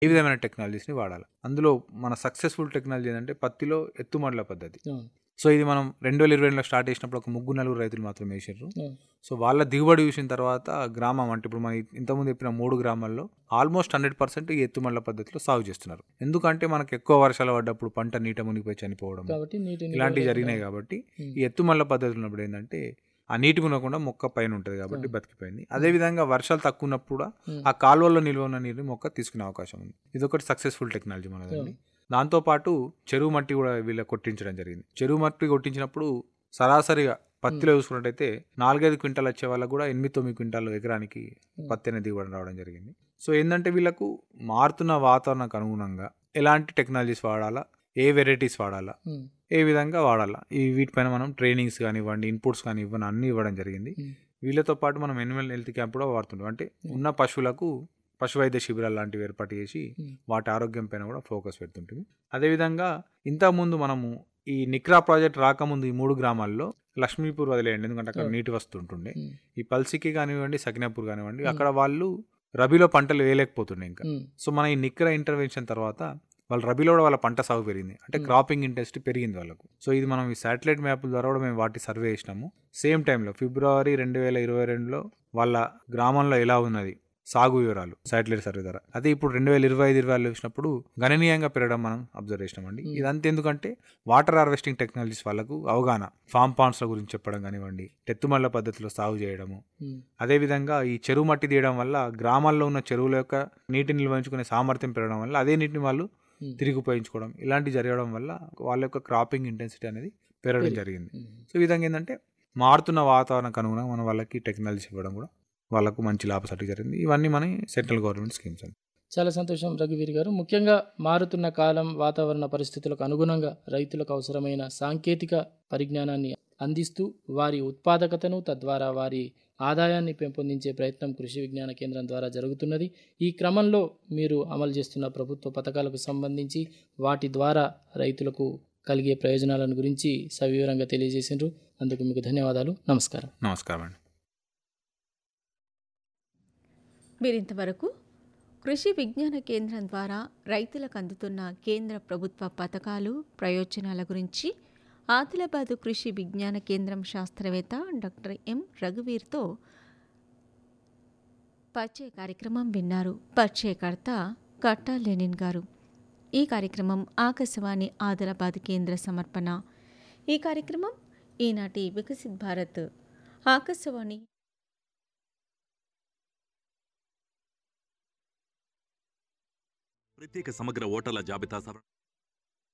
ఏ విధమైన టెక్నాలజీస్ని వాడాలి అందులో మన సక్సెస్ఫుల్ టెక్నాలజీ ఏంటంటే పత్తిలో ఎత్తుమడల పద్ధతి అవును. సో ఇది మనం రెండు వేల ఇరవై రెండులో స్టార్ట్ చేసినప్పుడు ఒక ముగ్గురు నలుగురు రైతులు మాత్రమే వేసారు అవును. సో వాళ్ళ దిగుబడి చూసిన తర్వాత గ్రామం అంటే ఇప్పుడు మనం ఇంతకుముందు చెప్పిన మూడు గ్రామాల్లో ఆల్మోస్ట్ హండ్రెడ్ పర్సెంట్ ఈ ఎత్తుమల్ల పద్ధతిలో సాగు చేస్తున్నారు ఎందుకంటే మనకు ఎక్కువ వర్షాలు పడ్డప్పుడు పంట నీట మునిగిపోయి చనిపోవడం కాబట్టి నీటి నిల్వ ఇలాంటివి లేకుండా- జరిగినాయి కాబట్టి ఉమ్. ఈ ఎత్తుమల్ల పద్ధతి ఉన్నప్పుడు ఏంటంటే ఆ నీటి మునకుండా మొక్క పైన ఉంటుంది కాబట్టి అవును. బతికిపోయింది అదేవిధంగా వర్షాలు తక్కువ ఉన్నప్పుడు కూడా ఉమ్. ఆ కాలువల్లో నిల్వ ఉన్న నీరుని మొక్క తీసుకునే అవకాశం ఉంది ఇది ఒకటి సక్సెస్ఫుల్ టెక్నాలజీ మనదండి అవును. దాంతోపాటు చెరువు మట్టి కూడా వీళ్ళ కొట్టించడం జరిగింది చెరువు మట్టి కొట్టించినప్పుడు సరాసరిగా పత్తిలో చూసుకున్నట్టయితే నాలుగైదు క్వింటాలు వచ్చే వాళ్ళకు కూడా ఎనిమిది తొమ్మిది క్వింటాలు ఎకరానికి ఉమ్. పత్తి అనేది దిగుబడి రావడం జరిగింది సో ఏంటంటే వీళ్ళకు మారుతున్న వాతావరణానికి అనుగుణంగా ఎలాంటి టెక్నాలజీస్ వాడాలా ఏ వెరైటీస్ వాడాలా ఉమ్. ఏ విధంగా వాడాలా ఈ వీటిపైన మనం ట్రైనింగ్స్ కానివ్వండి ఇన్పుట్స్ కానీ ఇవ్వని అన్ని ఇవ్వడం జరిగింది ఉమ్. వీళ్ళతో పాటు మనం ఎనిమల్ హెల్త్ క్యాంప్ కూడా వాడుతుంటాం అంటే ఉన్న పశువులకు పశు వైద్య శిబిరాలు లాంటివి ఏర్పాటు చేసి ఉమ్. వాటి ఆరోగ్యం పైన కూడా ఫోకస్ పెడుతుంటుంది అదేవిధంగా ఇంతకుముందు మనము ఈ నిక్రా ప్రాజెక్ట్ రాకముందు ఈ మూడు గ్రామాల్లో లక్ష్మీపూర్ వదిలేయండి ఎందుకంటే అక్కడ అవును. నీటి వస్తుంటుండే ఉమ్. ఈ పల్సికి కానివ్వండి సకినాపూర్ కానివ్వండి ఉమ్. అక్కడ వాళ్ళు రబీలో పంటలు వేయలేకపోతుండే ఇంకా ఉమ్. సో మన ఈ నిక్రా ఇంటర్వెన్షన్ తర్వాత వాళ్ళు రబీలో కూడా వాళ్ళ పంట సాగు పెరిగింది అంటే Hmm. క్రాపింగ్ ఇంటెన్సిటీ పెరిగింది వాళ్ళకు సో ఇది మనం ఈ శాటిలైట్ మ్యాప్ ద్వారా కూడా మేము వాటి సర్వే చేసినాము సేమ్ టైంలో ఫిబ్రవరి రెండు వేల ఇరవై రెండులో వాళ్ళ గ్రామంలో ఎలా ఉన్నది సాగు వివరాలు శాటిలైట్ సర్వే ద్వారా అదే ఇప్పుడు రెండు వేల ఇరవై ఐదు ఇరవై ఆరులో చూసినప్పుడు గణనీయంగా పెరగడం మనం అబ్జర్వ్ చేసినామండి Hmm. ఇదంతా ఎందుకంటే వాటర్ హార్వెస్టింగ్ టెక్నాలజీస్ వాళ్ళకు అవగాహన ఫామ్ పాండ్స్ల గురించి చెప్పడం కానివ్వండి ఎత్తుమల్ల పద్ధతిలో సాగు చేయడము ఉమ్. అదేవిధంగా ఈ చెరువు మట్టి తీయడం వల్ల గ్రామాల్లో ఉన్న చెరువుల యొక్క నీటిని నిల్వహించుకునే సామర్థ్యం పెరగడం వల్ల అదే నీటిని వాళ్ళు ఉమ్. తిరిగి ఉపయోగించుకోవడం ఇలాంటివి జరగడం వల్ల వాళ్ళ యొక్క క్రాపింగ్ ఇంటెన్సిటీ అనేది పెరగడం పెరిగి- జరిగింది ఉమ్. సో ఈ విధంగా ఏంటంటే మారుతున్న వాతావరణానికి అనుగుణంగా మనం వాళ్ళకి టెక్నాలజీ ఇవ్వడం కూడా వాళ్ళకు మంచి లాభసాటి జరిగింది ఇవన్నీ మన సెంట్రల్ గవర్నమెంట్ స్కీమ్స్ అండి చాలా సంతోషం రఘువీర్ గారు ముఖ్యంగా మారుతున్న కాలం వాతావరణ పరిస్థితులకు అనుగుణంగా రైతులకు అవసరమైన సాంకేతిక పరిజ్ఞానాన్ని అందిస్తూ వారి ఉత్పాదకతను తద్వారా వారి ఆదాయాన్ని పెంపొందించే ప్రయత్నం కృషి విజ్ఞాన కేంద్రం ద్వారా జరుగుతున్నది ఈ క్రమంలో మీరు అమలు చేస్తున్న ప్రభుత్వ పథకాలకు సంబంధించి వాటి ద్వారా రైతులకు కలిగే ప్రయోజనాలను గురించి సవివరంగా తెలియజేసిండ్రు అందుకు మీకు ధన్యవాదాలు నమస్కారం నమస్కారం అండి మీరింతవరకు కృషి విజ్ఞాన కేంద్రం ద్వారా రైతులకు అందుతున్న కేంద్ర ప్రభుత్వ పథకాలు ప్రయోజనాల గురించి ఆదిలాబాదు కృషి విజ్ఞాన కేంద్రం శాస్త్రవేత్త డాక్టర్ ఎం రఘువీర్తో పరిచయ కార్యక్రమం విన్నారు పరిచయకర్త కట్టా లెనిన్ గారు ఈ కార్యక్రమం ఆకాశవాణి ఆదిలాబాద్ కేంద్ర సమర్పణ ఈ కార్యక్రమం ఈనాటి వికసిత్ భారత్ ఆకాశవాణి ప్రత్యేక సమగ్ర ఓటర్ల జాబితా సవరణ